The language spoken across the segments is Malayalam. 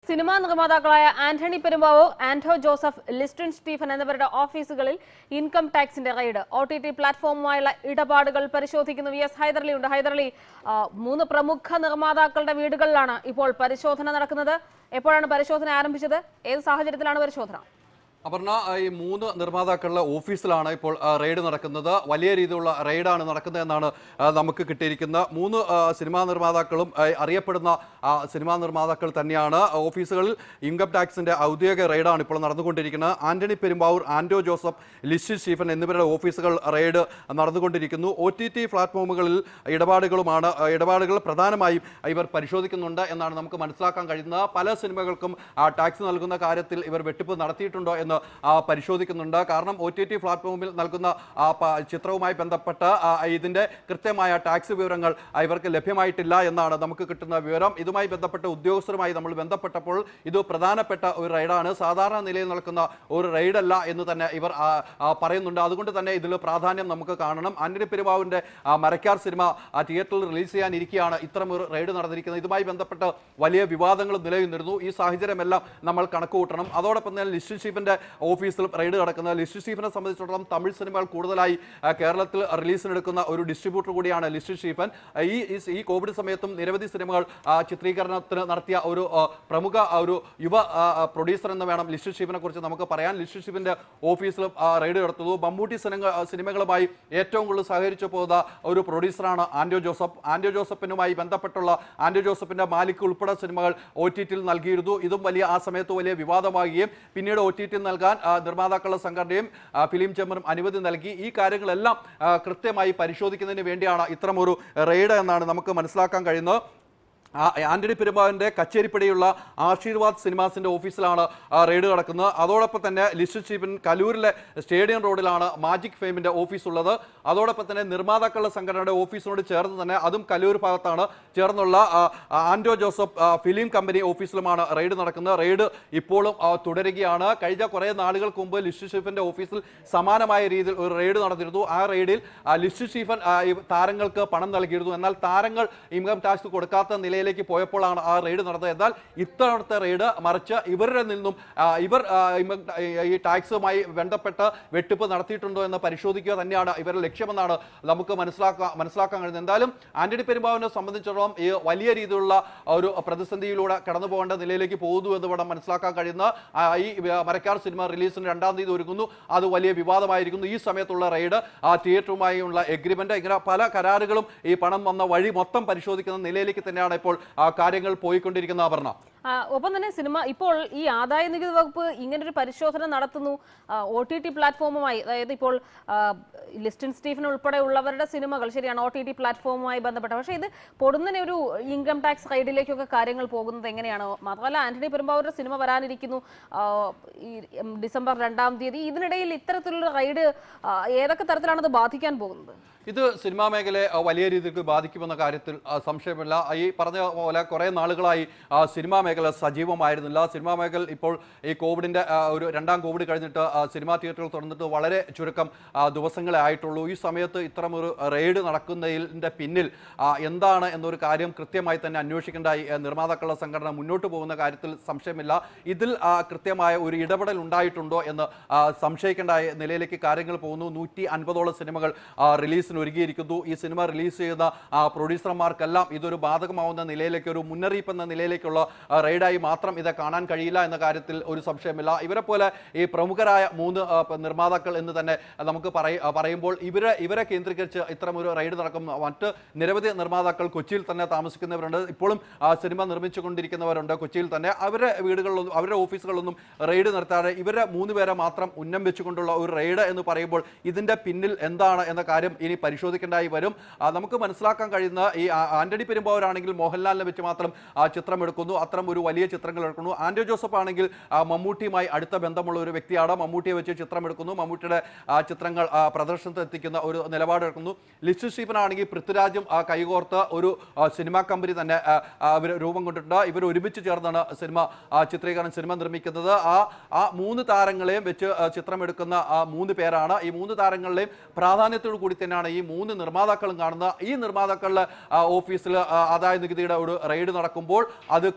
സിനിമാ നിർമ്മാതാക്കളായ ആന്റണി പെരുമ്പാവൂർ ആന്റോ ജോസഫ് ലിസ്റ്റിൻ സ്റ്റീഫൻ എന്നിവരുടെ ഓഫീസുകളിൽ ഇൻകം ടാക്സിന്റെ റെയ്ഡ് ഒ ടി ടി പ്ലാറ്റ്ഫോമുമായുള്ള ഇടപാടുകൾ പരിശോധിക്കുന്ന വി എസ് ഹൈദർലി ഉണ്ട് ഹൈദർലി ആ, മൂന്ന് പ്രമുഖ നിർമ്മാതാക്കളുടെ വീടുകളിലാണ് ഇപ്പോൾ പരിശോധന നടക്കുന്നത് എപ്പോഴാണ് പരിശോധന ആരംഭിച്ചത് ഏത് സാഹചര്യത്തിലാണ് പരിശോധന അപർണ ഈ മൂന്ന് നിർമ്മാതാക്കളുടെ ഓഫീസിലാണ് ഇപ്പോൾ ആ, റെയ്ഡ് നടക്കുന്നത് വലിയ രീതിയിലുള്ള റെയ്ഡാണ് നടക്കുന്നതെന്നാണ് ആ, നമുക്ക് കിട്ടിയിരിക്കുന്ന മൂന്ന് ആ, സിനിമാ നിർമ്മാതാക്കളും ആ, അറിയപ്പെടുന്ന ആ, സിനിമാ നിർമ്മാതാക്കൾ തന്നെയാണ് ഓഫീസുകളിൽ ഇൻകം ടാക്സിന്റെ ഔദ്യോഗിക റെയ്ഡാണ് ഇപ്പോൾ നടന്നുകൊണ്ടിരിക്കുന്നത് ആന്റണി പെരുമ്പാവൂർ ആന്റോ ജോസഫ് ലിഷി സ്റ്റീഫൻ എന്നിവരുടെ ഓഫീസുകൾ റെയ്ഡ് നടന്നുകൊണ്ടിരിക്കുന്നു ഒ ടി ടി പ്ലാറ്റ്ഫോമുകളിൽ ഇടപാടുകളുമാണ് ആ, ഇടപാടുകൾ പ്രധാനമായും ഇവർ പരിശോധിക്കുന്നുണ്ട് എന്നാണ് നമുക്ക് മനസ്സിലാക്കാൻ കഴിയുന്നത് പല സിനിമകൾക്കും ആ, ടാക്സ് നൽകുന്ന കാര്യത്തിൽ ഇവർ വെട്ടിപ്പ് നടത്തിയിട്ടുണ്ടോ എന്ന് ആ, പരിശോധിക്കുന്നുണ്ട് കാരണം ഒ ടി ടി പ്ലാറ്റ്ഫോമിൽ നൽകുന്ന ആ, പ- ചിത്രവുമായി ബന്ധപ്പെട്ട് ആ, ഇതിന്റെ കൃത്യമായ ടാക്സ് വിവരങ്ങൾ ആ, ഇവർക്ക് ലഭ്യമായിട്ടില്ല എന്നാണ് നമുക്ക് കിട്ടുന്ന വിവരം ഇതുമായി ബന്ധപ്പെട്ട ഉദ്യോഗസ്ഥരുമായി നമ്മൾ ബന്ധപ്പെട്ടപ്പോൾ ഇത് പ്രധാനപ്പെട്ട ഒരു റൈഡാണ് സാധാരണ നിലയിൽ നടക്കുന്ന ഒരു റൈഡല്ല എന്ന് തന്നെ ഇവർ ആ, ആ, പറയുന്നുണ്ട് അതുകൊണ്ട് തന്നെ ഇതിൽ പ്രാധാന്യം നമുക്ക് കാണണം ആന്റണി പെരുമാവിന്റെ ആ, മരക്കാർ സിനിമ ആ, തിയേറ്ററിൽ റിലീസ് ചെയ്യാനിരിക്കെയാണ് ഇത്തരം ഒരു റൈഡ് നടന്നിരിക്കുന്നത് ഇതുമായി ബന്ധപ്പെട്ട് വലിയ വിവാദങ്ങൾ നിലനിന്നിരുന്നു ഈ സാഹചര്യമെല്ലാം നമ്മൾ കണക്ക് കൂട്ടണം അതോടൊപ്പം തന്നെ ലിസ്റ്റ് സ്റ്റീഫിന്റെ ഓഫീസിൽ റെയ്ഡ് നടക്കുന്നത് ലിസ്റ്റ് സ്റ്റീഫിനെ സംബന്ധിച്ചിടത്തോളം തമിഴ് സിനിമകൾ കൂടുതലായി ആ, കേരളത്തിൽ റിലീസിനെടുക്കുന്ന ഒരു ഡിസ്ട്രിബ്യൂട്ടർ കൂടിയാണ് ലിസ്റ്റ് സ്റ്റീഫൻ ആ, ഈ ഈ- ഈ കോവിഡ് സമയത്തും നിരവധി സിനിമകൾ ആ, ചിത്രീകരണത്തിന് നടത്തിയ ഒരു ആ, പ്രമുഖ ആ, ഒരു യുവ ആ, ആ, പ്രൊഡ്യൂസർ എന്ന് വേണം ലിസ്റ്റ് സ്റ്റീഫിനെ കുറിച്ച് നമുക്ക് പറയാൻ ലിസ്റ്റ് സ്റ്റീഫിന്റെ ഓഫീസിലും ആ, റെയ്ഡ് നടത്തുന്നു മമ്മൂട്ടി സിനിമ സിനിമകളുമായി ഏറ്റവും കൂടുതൽ സഹകരിച്ചു പോകുന്ന ഒരു പ്രൊഡ്യൂസറാണ് ആൻഡോ ജോസഫ് ആൻഡോ ജോസഫിനുമായി ബന്ധപ്പെട്ടുള്ള ആൻഡോ ജോസഫിന്റെ മാലിക് ഉൾപ്പെടെ സിനിമകൾ ഒ ടി ടിയിൽ നൽകിയിരുന്നു ഇതും വലിയ ആ സമയത്ത് വലിയ വിവാദമാകുകയും പിന്നീട് ഒ ടി ടിയിൽ നൽകാൻ ആ, നിർമ്മാതാക്കളുടെ സംഘടനയും ആ, ഫിലിം ചേമ്പറും അനുമതി നൽകി ഈ കാര്യങ്ങളെല്ലാം ആ, കൃത്യമായി പരിശോധിക്കുന്നതിന് വേണ്ടിയാണ് ഇത്തരം ഒരു റെയ്ഡ് എന്നാണ് നമുക്ക് മനസ്സിലാക്കാൻ കഴിയുന്നത് ആ, ആന്റണി പെരുമ്പാവിന്റെ കച്ചേരിപ്പടിയുള്ള ആശീർവാദ് സിനിമാസിന്റെ ഓഫീസിലാണ് ആ, റെയ്ഡ് നടക്കുന്നത് അതോടൊപ്പം തന്നെ ലിസ്റ്റ് സ്റ്റീഫൻ കലൂരിലെ സ്റ്റേഡിയം റോഡിലാണ് മാജിക് ഫെയിമിന്റെ ഓഫീസ് ഉള്ളത് അതോടൊപ്പം തന്നെ നിർമ്മാതാക്കളുടെ സംഘടനയുടെ ഓഫീസിനോട് ചേർന്ന് തന്നെ അതും കലൂർ ഭാഗത്താണ് ചേർന്നുള്ള ആ, ആ, ആൻഡോ ജോസഫ് ആ, ഫിലിം കമ്പനി ഓഫീസിലുമാണ് റെയ്ഡ് നടക്കുന്നത് റെയ്ഡ് ഇപ്പോഴും ആ, തുടരുകയാണ് കഴിഞ്ഞ കുറേ നാളുകൾക്ക് മുമ്പ് ലിസ്റ്റ് സ്റ്റീഫന്റെ ഓഫീസിൽ സമാനമായ രീതിയിൽ ഒരു റെയ്ഡ് നടന്നിരുന്നു ആ റെയ്ഡിൽ ആ, ലിസ്റ്റ് സ്റ്റീഫൻ ആ, ഈ താരങ്ങൾക്ക് പണം നൽകിയിരുന്നു എന്നാൽ താരങ്ങൾ ഇൻകം ടാക്സ് കൊടുക്കാത്ത നിലയിലേക്ക് പോയപ്പോഴാണ് ആ റെയ്ഡ് നടന്നത് എന്നാൽ ഇത്തവണത്തെ റെയ്ഡ് മറിച്ച് ഇവരുടെ നിന്നും ആ, ഇവർ ആ, ഇൻകം ടാ- ഈ ടാക്സുമായി ബന്ധപ്പെട്ട് വെട്ടിപ്പ് നടത്തിയിട്ടുണ്ടോ എന്ന് പരിശോധിക്കുക തന്നെയാണ് ഇവരുടെ ലക്ഷ്യമെന്നാണ് നമുക്ക് മനസ്സിലാക്കാൻ മനസ്സിലാക്കാൻ കഴിയുന്നത് എന്തായാലും ആന്റണി പെരുമ്പാവിനെ സംബന്ധിച്ചിടത്തോളം ഈ വലിയ രീതിയിലുള്ള ഒരു പ്രതിസന്ധിയിലൂടെ കടന്നു പോകേണ്ട നിലയിലേക്ക് പോകുന്നു എന്ന് വേണം മനസ്സിലാക്കാൻ കഴിയുന്ന ആ, ഈ മരക്കാർ സിനിമ റിലീസിന് രണ്ടാം തീയതി ഒരുങ്ങുന്നു അത് വലിയ വിവാദമായിരിക്കുന്നു ഈ സമയത്തുള്ള റെയ്ഡ് ആ തിയേറ്ററുമായുള്ള എഗ്രിമെന്റ് ഇങ്ങനെ പല കരാറുകളും ഈ പണം വന്ന വഴി മൊത്തം പരിശോധിക്കുന്ന നിലയിലേക്ക് തന്നെയാണ് ഇപ്പോൾ ആ കാര്യങ്ങൾ പോയിക്കൊണ്ടിരിക്കുന്ന അപർണ ആ, ഒപ്പം തന്നെ സിനിമ ഇപ്പോൾ ഈ ആദായ നികുതി വകുപ്പ് ഇങ്ങനൊരു പരിശോധന നടത്തുന്നു ഒ ടി ടി പ്ലാറ്റ്ഫോമുമായി അതായത് ഇപ്പോൾ ആ, ലിസ്റ്റിൻ സ്റ്റീഫൻ ഉൾപ്പെടെ ഉള്ളവരുടെ സിനിമകൾ ശരിയാണ് ഒ ടി ടി പ്ലാറ്റ്ഫോമുമായി ബന്ധപ്പെട്ട പക്ഷേ ഇത് പൊടുന്നനെ ഒരു ഇൻകം ടാക്സ് റൈഡിലേക്കൊക്കെ കാര്യങ്ങൾ പോകുന്നത് എങ്ങനെയാണ് മാത്രമല്ല ആന്റണി പെരുമ്പാവൂരുടെ സിനിമ വരാനിരിക്കുന്നു ആ, ഈ ഉം, ഡിസംബർ രണ്ടാം തീയതി ഇതിനിടയിൽ ഇത്തരത്തിലുള്ള റൈഡ് ആ, ഏതൊക്കെ തരത്തിലാണ് ഇത് ബാധിക്കാൻ പോകുന്നത് ഇത് സിനിമാ മേഖലയെ ആ, വലിയ രീതിക്ക് ബാധിക്കുമെന്ന കാര്യത്തിൽ ആ, സംശയമില്ല ഈ പറഞ്ഞ പോലെ കുറേ നാളുകളായി ആ, സിനിമാ മേഖല സജീവമായിരുന്നില്ല സിനിമാ മേഖല ഇപ്പോൾ ഈ കോവിഡിന്റെ ആ, ഒരു രണ്ടാം കോവിഡ് കഴിഞ്ഞിട്ട് ആ, സിനിമാ തിയേറ്ററുകൾ തുറന്നിട്ട് വളരെ ചുരുക്കം ആ, ദിവസങ്ങളെ ആയിട്ടുള്ളൂ ഈ സമയത്ത് ഇത്തരം ഒരു റെയ്ഡ് നടക്കുന്നതിൻ്റെ പിന്നിൽ ആ, എന്താണ് എന്നൊരു കാര്യം കൃത്യമായി തന്നെ അന്വേഷിക്കേണ്ട ഈ, ആ, നിർമ്മാതാക്കളുടെ സംഘടന മുന്നോട്ട് പോകുന്ന കാര്യത്തിൽ സംശയമില്ല ഇതിൽ ആ, കൃത്യമായ ഒരു ഇടപെടൽ ഉണ്ടായിട്ടുണ്ടോ എന്ന് ആ, സംശയിക്കേണ്ട നിലയിലേക്ക് കാര്യങ്ങൾ പോകുന്നു നൂറ്റി അൻപതോളം സിനിമകൾ ആ, റിലീസിന് ഒരുങ്ങിയിരിക്കുന്നു ഈ സിനിമ റിലീസ് ചെയ്യുന്ന ആ, പ്രൊഡ്യൂസർമാർക്കെല്ലാം ഇതൊരു ബാധകമാവുന്ന നിലയിലേക്ക് ഒരു മുന്നറിയിപ്പ് എന്ന നിലയിലേക്കുള്ള ആ, റെയ്ഡായി മാത്രം ഇത് കാണാൻ കഴിയില്ല എന്ന കാര്യത്തിൽ ഒരു സംശയമില്ല ഇവരെ പോലെ ഈ പ്രമുഖരായ മൂന്ന് ആ, പ- നിർമ്മാതാക്കൾ എന്ന് തന്നെ നമുക്ക് പറയ- ആ, പറയുമ്പോൾ ഇവരെ ഇവരെ കേന്ദ്രീകരിച്ച് ഇത്തരം ഒരു റെയ്ഡ് നടക്കും മറ്റ് നിരവധി നിർമ്മാതാക്കൾ കൊച്ചിയിൽ തന്നെ താമസിക്കുന്നവരുണ്ട് ഇപ്പോഴും ആ, സിനിമ നിർമ്മിച്ചുകൊണ്ടിരിക്കുന്നവരുണ്ട് കൊച്ചിയിൽ തന്നെ അവരുടെ വീടുകളിലൊന്നും അവരുടെ ഓഫീസുകളിലൊന്നും റെയ്ഡ് നടത്താതെ ഇവരെ മൂന്ന് പേരെ മാത്രം ഉന്നം വെച്ചുകൊണ്ടുള്ള ഒരു റെയ്ഡ് എന്ന് പറയുമ്പോൾ ഇതിന്റെ പിന്നിൽ എന്താണ് എന്ന കാര്യം ഇനി പരിശോധിക്കേണ്ടതായി വരും ആ, നമുക്ക് മനസ്സിലാക്കാൻ കഴിയുന്ന ഈ ആ- ആന്റണി പെരുമ്പാവൂരാണെങ്കിൽ മോഹൻലാലിനെ വെച്ച് മാത്രം ആ ചിത്രം എടുക്കുന്നു അത്തരം ഒരു വലിയ ചിത്രങ്ങൾ എടുക്കുന്നു ആന്റോ ജോസഫ് ആണെങ്കിൽ ആ, മമ്മൂട്ടിയുമായി അടുത്ത ബന്ധമുള്ള ഒരു വ്യക്തിയാണ് മമ്മൂട്ടിയെ വെച്ച് ചിത്രം എടുക്കുന്നു മമ്മൂട്ടിയുടെ ആ, ചിത്രങ്ങൾ ആ, പ്രദർശനത്തിൽ എത്തിക്കുന്ന ഒരു നിലപാട് എടുക്കുന്നു ലിസ്റ്റ് സ്റ്റീഫൻ ആണെങ്കിൽ പൃഥ്വിരാജും ആ, കൈകോർത്ത് ഒരു ആ, സിനിമാ കമ്പനി തന്നെ അവർ രൂപം കൊണ്ടിട്ടുണ്ട് ഇവർ ഒരുമിച്ച് ചേർന്നാണ് സിനിമ ആ, ചിത്രീകരണം സിനിമ നിർമ്മിക്കുന്നത് ആ ആ മൂന്ന് താരങ്ങളെയും വെച്ച് ആ, ചിത്രമെടുക്കുന്ന ആ മൂന്ന് പേരാണ് ഈ മൂന്ന് താരങ്ങളുടെയും പ്രാധാന്യത്തോടു കൂടി തന്നെയാണ് ഈ മൂന്ന് നിർമ്മാതാക്കളും കാണുന്നത് ഈ നിർമ്മാതാക്കളുടെ ആ, ഓഫീസിൽ ആ, ആദായ നികുതിയുടെ ഒരു റെയ്ഡ് നടക്കുമ്പോൾ അത് കൃത്യമായി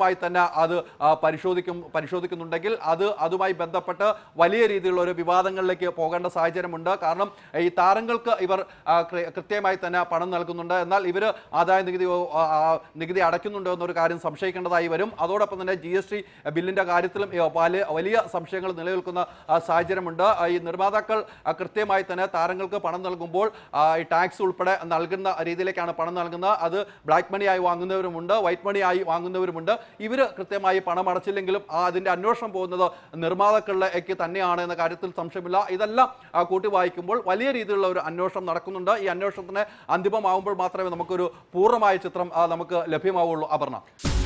കൃത്യമായി തന്നെ അത് ആ, പരിശോധിക്കും പരിശോധിക്കുന്നുണ്ടെങ്കിൽ അത് അതുമായി ബന്ധപ്പെട്ട് വലിയ രീതിയിലുള്ള ഒരു വിവാദങ്ങളിലേക്ക് പോകേണ്ട സാഹചര്യമുണ്ട് കാരണം ഈ താരങ്ങൾക്ക് ഇവർ ആ, കൃ- കൃത്യമായി തന്നെ പണം നൽകുന്നുണ്ട് എന്നാൽ ഇവർ ആദായ നികുതി ഓ- ആ, ആ, നികുതി അടയ്ക്കുന്നുണ്ടോ എന്നൊരു കാര്യം സംശയിക്കേണ്ടതായി വരും അതോടൊപ്പം തന്നെ ജി എസ് ടി ബില്ലിന്റെ കാര്യത്തിലും ഈ വലിയ വലിയ സംശയങ്ങൾ നിലനിൽക്കുന്ന ആ, സാഹചര്യമുണ്ട് ആ, ഈ നിർമ്മാതാക്കൾ ആ, കൃത്യമായി തന്നെ താരങ്ങൾക്ക് പണം നൽകുമ്പോൾ ആ, ഈ ടാക്സ് ഉൾപ്പെടെ നൽകുന്ന രീതിയിലേക്കാണ് പണം നൽകുന്നത് അത് ബ്ലാക്ക് മണി ആയി വാങ്ങുന്നവരുമുണ്ട് വൈറ്റ് മണി ആയി വാങ്ങുന്നവരുമുണ്ട് ഇവർ കൃത്യമായി പണം അടച്ചില്ലെങ്കിലും ആ, അതിന്റെ അന്വേഷണം പോകുന്നത് നിർമ്മാതാക്കളിലേക്ക് തന്നെയാണ് എന്ന കാര്യത്തിൽ സംശയമില്ല ഇതെല്ലാം ആ, കൂട്ടി വായിക്കുമ്പോൾ വലിയ രീതിയിലുള്ള ഒരു അന്വേഷണം നടക്കുന്നുണ്ട് ഈ അന്വേഷണത്തിന് അന്തിമമാവുമ്പോൾ മാത്രമേ നമുക്കൊരു പൂർണ്ണമായ ചിത്രം ആ, നമുക്ക് ലഭ്യമാവുള്ളൂ അപർണ